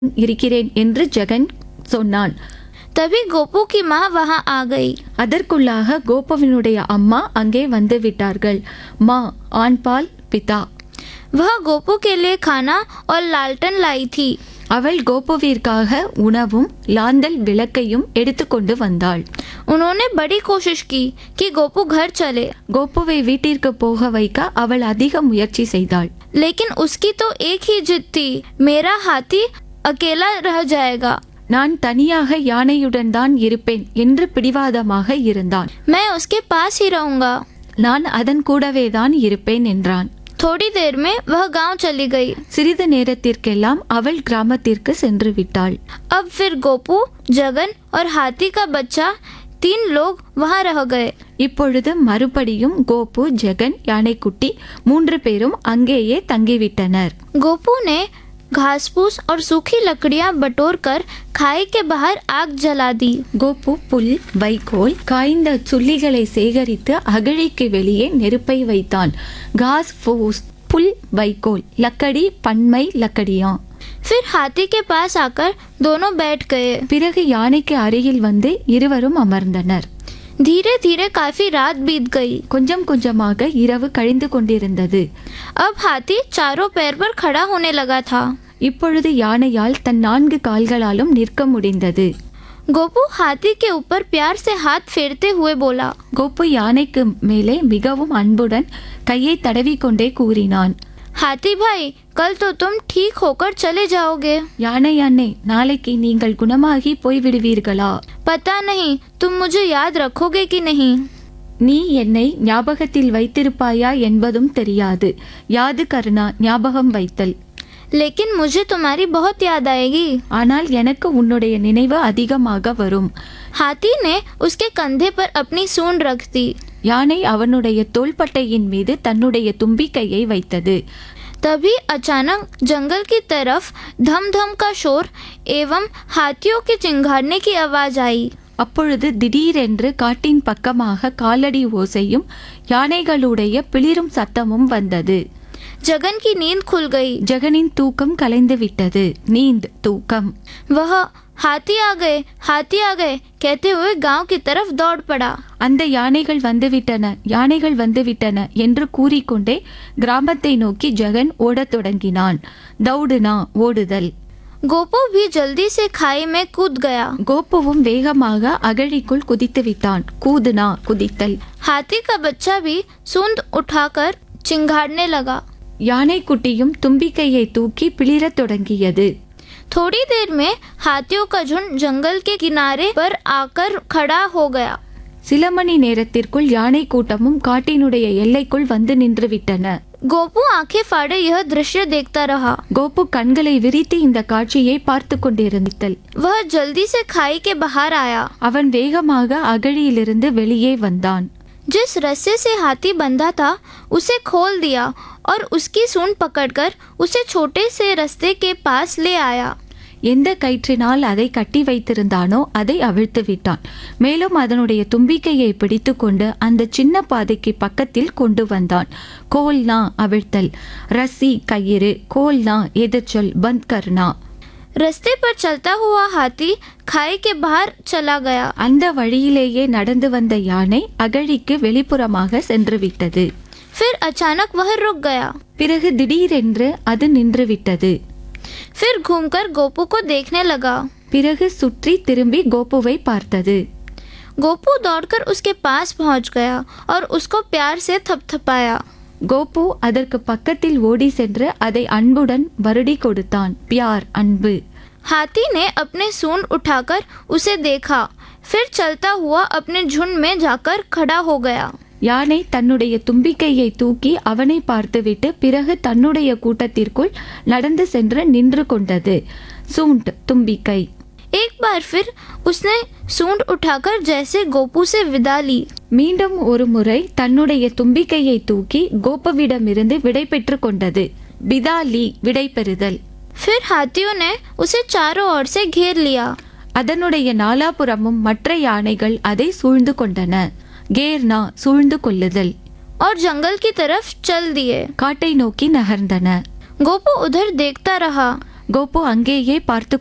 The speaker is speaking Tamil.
இருக்கிறேன் என்று ஜெகன் சொன்னான் तभी गोपू की माँ वहाँ आ गई அதற்குள்ளாக கோபுவினுடைய அம்மா அங்கே வந்து விட்டார்கள் மா ஆண்பால் பிதா वह गोपू के लिए खाना और लालटन लाई थी அவள் கோபுவிற்காக உணவும் லாந்தல் விளக்கையும் எடுத்துக்கொண்டு வந்தாள் उन्होंने बड़ी कोशिश की कि गोपू घर चले கோபுவை வீட்டிற்கு போக வைக்க அவள் அதிக முயற்சி செய்தாள் लेकिन उसकी तो एक ही जिद थी मेरा हाथी अकेला रह जाएगा நான் தனியாக யானையுடன் தான் இருப்பேன் என்று பிடிவாதமாக இருந்தான் मैं उसके पास ही रहूंगा நான் அதன் கூடவே தான் இருப்பேன் என்றான் थोड़ी देर में वह गांव चली गई சிறிது நேரத்திற்கெல்லாம் அவள் கிராமத்திற்கு சென்று விட்டாள் अब फिर गोपू जगन और हाथी का बच्चा तीन लोग वहां रह गए இப்பொழுது மறுபடியும் கோபு ஜெகன் யானைக்குட்டி மூன்று பேரும் அங்கேயே தங்கிவிட்டனர் गोपू ने घास फूस और सूखी लकड़ियां बटोर कर खाई के बाहर आग जला दी கோபு புல் வைக்கோல் காய்ந்த சுள்ளிகளை சேகரித்து அகழிக்கு வெளியே நெருப்பை வைத்தான் காஸ் ஃபூஸ் புல் வைக்கோல் லக்கடி பன்மை லக்கடியா फिर हाथी के पास आकर दोनों बैठ गए பிறகு யானைக்கு அருகில் வந்து இருவரும் அமர்ந்தனர் धीरे धीरे काफी रात बीत गई கொஞ்சம் கொஞ்சமாக இரவு கழிந்து கொண்டிருந்தது अब हाथी चारों पैर पर खड़ा होने लगा था இப்பொழுது யானையால் தன் நான்கு கால்களாலும் நிற்க முடிந்தது गोपू हाथी के ऊपर प्यार से हाथ फेरते हुए बोला கோப்பு யானைக்கு மேலே மிகவும் அன்புடன் கையை தடவிக்கொண்டே கூறினான் हाथी भाई कल तो तुम ठीक होकर चले जाओगे யானை அன்னை நாளைக்கு நீங்கள் குணமாகி போய்விடுவீர்களா पता नहीं तुम मुझे याद रखोगे कि नहीं நீ என்னை ஞாபகத்தில் வைத்திருப்பாயா என்பதும் தெரியாது யாது கருணா ஞாபகம் வைத்தல் लेकिन मुझे तुम्हारी बहुत याद आएगी ஆனால் எனக்கு உன்னுடைய நினைவு அதிகமாக வரும் हाथी ने उसके कंधे पर अपनी सूंड रख दी யானை அவனுடைய தோள்பட்டையின் மீது தன்னுடைய தும்பிக்கையை வைத்தது तभी अचानक जंगल की तरफ धम धम का शोर एवं हाथियों के चिंघाड़ने की आवाज आई அப்பொழுது திடீரென்று காட்டின் பக்கமாக காலடி ஓசையும் யானைகளுடைய பிளிரும் சத்தமும் வந்தது जगन की नींद खुल गई ஜெகனின் தூக்கம் கலைந்து விட்டது நீந்த் தூக்கம் वह हाथी आ गए हाथी आ गए कहते हुए गांव की तरफ दौड़ पड़ा அந்த யானைகள் வந்துவிட்டன யானைகள் வந்துவிட்டன என்று கூறிக்கொண்டே கிராமத்தை நோக்கி ஜெகன் ஓடத் தொடங்கினான் தௌடுனா ஓடுதல் गोपू भी जल्दी से खाई में कूद गया கோப்புவும் வேகமாக அகழிக்குள் குதித்து விட்டான் கூதுனா குதித்தல் हाथी का बच्चा भी सूंद उठाकर चिंघाड़ने लगा யானைக்குட்டியும் தும்பிக்கையை தூக்கி பிளிரத் தொடங்கியது थोड़ी देर में हाथियों का झुंड जंगल के किनारे पर आकर खड़ा हो गया சில மணி நேரத்திற்குள் யானை கூட்டமும் காட்டினுடைய எல்லைக்குள் வந்து நின்று விட்டன गोपू आंखें फाड़े यह दृश्य देखता रहा கோபு கண்களை விரித்து இந்த காட்சியை பார்த்து கொண்டிருந்தல் वह जल्दी से खाई के बाहर आया அவன் வேகமாக அகழியிலிருந்து வெளியே வந்தான் जिस रस्से से हाथी बंधा था उसे खोल दिया और उसकी सूंड पकड़कर उसे छोटे से रस्ते के पास ले आया எந்த கயிற்றினால் அதை கட்டி வைத்திருந்தானோ அதை அவிழ்த்து விட்டான் மேலும் அதனுடைய தும்பிக்கையை பிடித்துக்கொண்டு அந்த சின்ன பாதைக்கு பக்கத்தில் கொண்டு வந்தான் கோல்னா அவிழ்த்தல் ரசி கயிறு கோல்னா எதிர்ச்சொல் பந்த் கர்னா रास्ते पर चलता हुआ हाथी खाई के बाहर चला गया அந்த வழியிலேயே நடந்து வந்த யானை அகழிக்கு வெளிப்புறமாக சென்று விட்டது फिर अचानक वह रुक गया பிறகு திடீரென்று அது நின்றுவிட்டது फिर घूमकर गोपू को देखने लगा பிறகு சுற்றி திரும்பி கோபுவை பார்த்தது गोपू दौड़कर उसके पास पहुंच गया और उसको प्यार से थपथपाया கோபு அதற்கு பக்கத்தில் ஓடி சென்று அதை அன்புடன் வருடி கொடுத்தான் பியார் அன்பு हाथी ने अपने सूंड उठाकर उसे देखा फिर चलता हुआ अपने झुंड में जाकर खड़ा हो गया யானை தன்னுடைய தும்பிக்கையை தூக்கி அவனை பார்த்துவிட்டு பிறகு தன்னுடைய கூட்டத்திற்குள் நடந்து சென்று நின்று கொண்டது சூண்ட் தும்பிக்கை एक बार फिर उसने सूंड उठाकर जैसे गोपू से विदा ली மீண்டும் ஒரு முறை தன்னுடைய தும்பிக்கையை தூக்கி கோபுவிடமிருந்து விடை பெற்று கொண்டது பிதாலி விடை பெறுதல் फिर हाथियों ने उसे चारों ओर से घेर लिया அதனுடைய நாலாபுறமும் மற்ற யானைகள் அதை சூழ்ந்து கொண்டன கேர்னா சூழ்ந்து கொள்ளுதல் और जंगल की तरफ चल दिए காட்டை நோக்கி நகர்ந்தன गोपू उधर देखता रहा கோபு அங்கேயே பார்த்து